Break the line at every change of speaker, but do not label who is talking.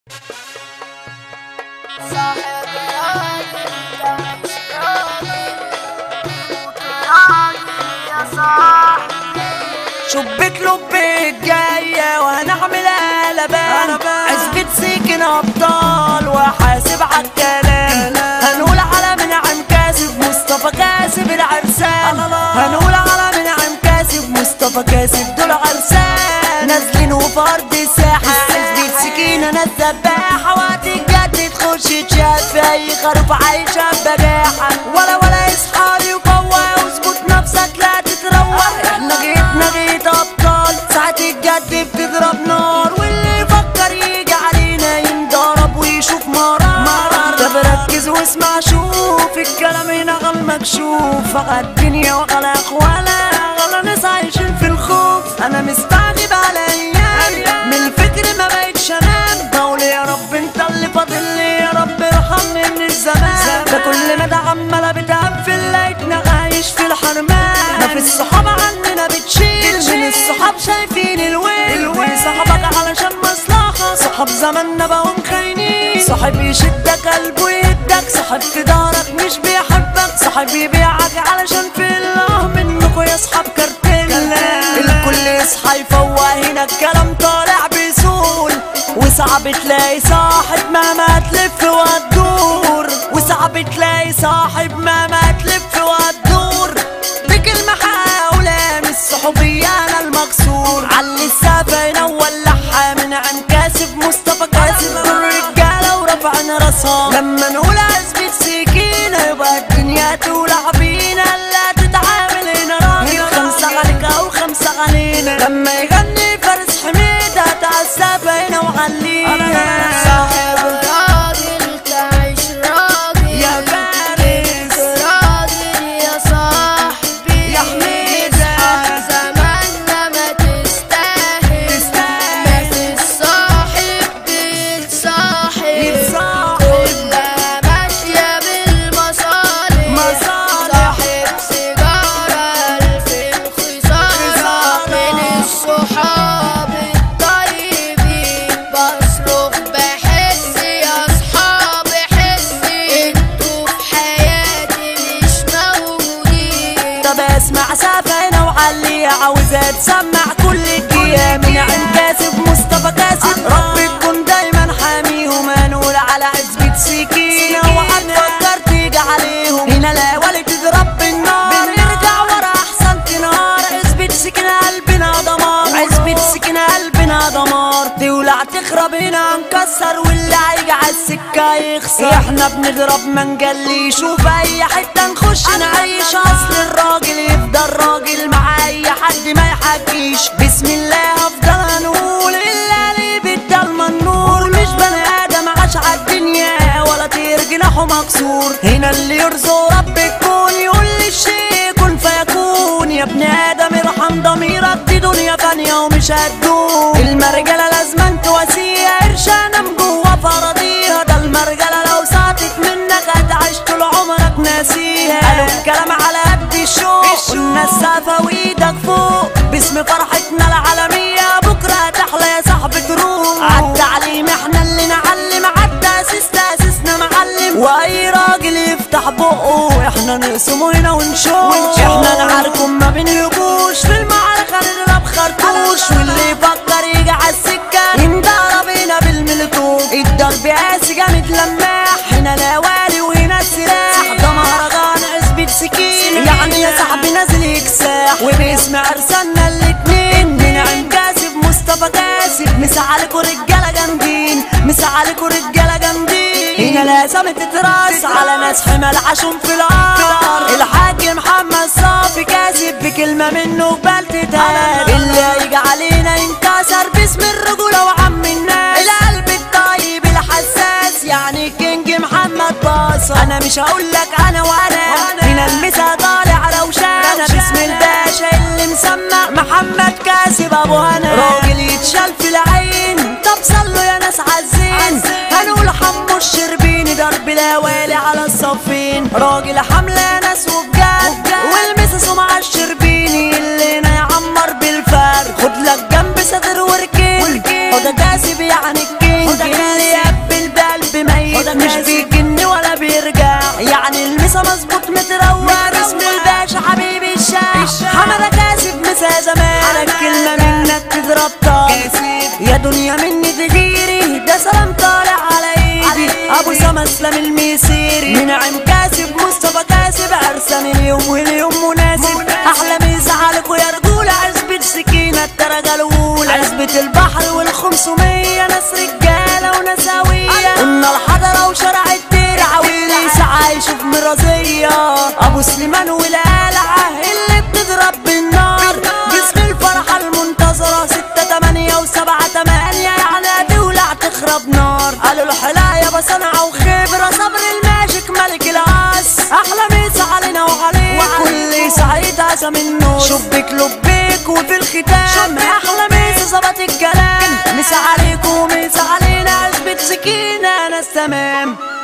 صاحب راجل تعيش راجل موت راجل يا صاحبي
شبك لبك جاية وهنعمل قلبان عزبة سكن أبطال وحاسب عالكلام هنقول على منعم كاسب مصطفى كاسب العرسان هنقول على منعم كاسب مصطفى كاسب دول عرسان نازلين وفي أرض الساحة عزبة سكينة ناس دباحة وقت الجد تخش تشاف في أي خروف عايشة بجاحة ولا ولا اصحابي وقوة واظبط نفسك لا تتروح احنا جيتنا جيت أبطال ساعة الجد بتضرب نار واللي يفكر يجي علينا ينضرب ويشوف مرار طب ركز واسمع شوف الكلام هنا غل مكشوف غلا الدنيا وغلا اخوانا غلا ناس عايشين في الخوف انا مستعجب على ايام من الفكر ما بقتش انام بقول يا رب انت اللي فاضل لي يا رب ارحمني من الزمان ده كل مدى عمالة بتقفل لقيتنا عايش في الحرمان ما في الصحاب عننا بتشيل من الصحاب شايفين الويل صحابك علشان مصلحة صحاب زماننا بقوا مخاينين صاحب يشدك قلبه يدك صاحب في دارك مش بيحبك صاحب يبيعك علشان في الله منكوا يا صحاب كارتيل الكل يصحى يفوق هنا الكلام طالع بيسول وصعب تلاقي صاحب مهما تلف وتدور وصعب تلاقي صاحب مهما تلف وتدور بكلمة حاولة من الصحوبية أنا المكسور علي السفينة ولعها من عن كاسب مصطفى كاسب الرجالة ورفعنا راسها لما نقول عزبة سكينة يبقى الدنيا تولع بينا لا تتعامل هنا راجل خمسة عليك أو خمسة علينا لما يغني فارس حميدة تعسى هنا وعلينا
صاحب راجل تعيش راجل
يا فارس
راجل يا صاحبي
يا حميدة.
أصحاب زماننا ما تستاهل
تستاهل.
ما في الصاحب بيتصاحب
يتصاحب.
كلها ماشية بالمصالح
مصالح.
صاحب سيجارة ألف خسارة
خسارة.
من الصحاب الطيبين بصرخ بحس يا أصحاب حسي انتوا في حياتي مش موجودين
طب اسمع سفينة وعلي عاوزة تسمع كل الجيا من عند كاسب مصطفى كاسب رب تكون دايما حاميهم هنقول على عزبة سكينة وهتفكر تيجي عليهم هنا لا ولا تضرب بالنار نرجع ورا احسن تنهار عزبة سكينة قلبنا دمار عزبة سكينة قلبنا دمار تولع تخرب هنا نكسر واللي هيجي على السكة يخسر احنا بنضرب ما نجلي شوف اي حتة نخش نعيش اصل الراجل يفضل راجل مع اي حد ما يحكيش بسم الله افضل نقول الا لي بالضلمة النور مش بني ادم عاش عالدنيا ولا طير جناحه مكسور هنا اللي يرزق رب الكون يقول لي الشيء كن فيكون يا ابن ادم ارحم ضميرك دي دنيا فانية ومش هتدوم المرجلة لازم تواسيها قرشانة من جوا فراضيها ده المرجلة لو ساعتت منك هتعيش طول عمرك ناسيها قالوا الكلام على قد الشوق قلنا السقفة وايدك فوق باسم فرحتنا العالمية بكرة هتحلى يا صاحبي تروح عالتعليم احنا اللي نعلم عالتأسيس تأسيسنا معلم واي راجل يفتح بقه احنا نقسمه هنا ونشوف احنا نعاركم ما بنلقوش في المعركة نضرب خرطوش واللي يفكر يجي عالسكة ينضرب هنا بالملتوب الضرب قاسي جامد لماح هنا الاوالي وهنا السلاح ده مهرجان عزبة سكين يعني يا صاحبي نازل يكساح وباسم ارسلنا الاتنين من عند كاسب مصطفى كاسب مسا عليكوا رجالة جامدين مسا عليكوا رجالة جامدين هنا لازم تتراس على ناس حمل عشان في العار الحاج محمد صافي كاسب بكلمة منه بلتتها اللي هيجي علينا ينكسر باسم الرجولة وعم الناس القلب الطيب الحساس يعني الكينج محمد باصة انا مش هقول لك انا وانا هنا المسا طالع روشانة باسم الباشا اللي مسمع محمد كاسب ابو هنا راجل يتشال في العين طب صلوا يا ناس عالزين هنقول حمو الشربيني ضرب الاوالي على الصفين راجل حملة ناس وبجد والمسا مع الشربيني اللي هنا يعمر بالفرق خد لك جنب صدر وركين وده كاسب يعني الكينج اللي يا دنيا مني تغيري ده سلام طالع على ايدي ابو سما اسلام الميسيري منعم كاسب مصطفى كاسب عرسان اليوم واليوم مناسب احلى ميزة عليكوا يا رجولة عزبة سكينة الدرجة الاولى عزبة البحر والخمسمية ناس رجالة ونساوية قلنا الحضرة وشرع الدير عويلي عايشوا في مرازية ابو سليمان والقلعة اللي بتضرب بالنار جسم الفرحة المنتظرة ستة تمانية وسبعة تمانية يعني هتولع تخرب نار قالوا الحلاية بصنعة وخبرة صبر الماجيك ملك العاس احلى ميسة علينا وعليك وكل سعيد عزم النور شبك لبيك وفي الختام احلى ميسة ظبط الكلام مسا عليكم ومسا علينا عزبة سكينة ناس تمام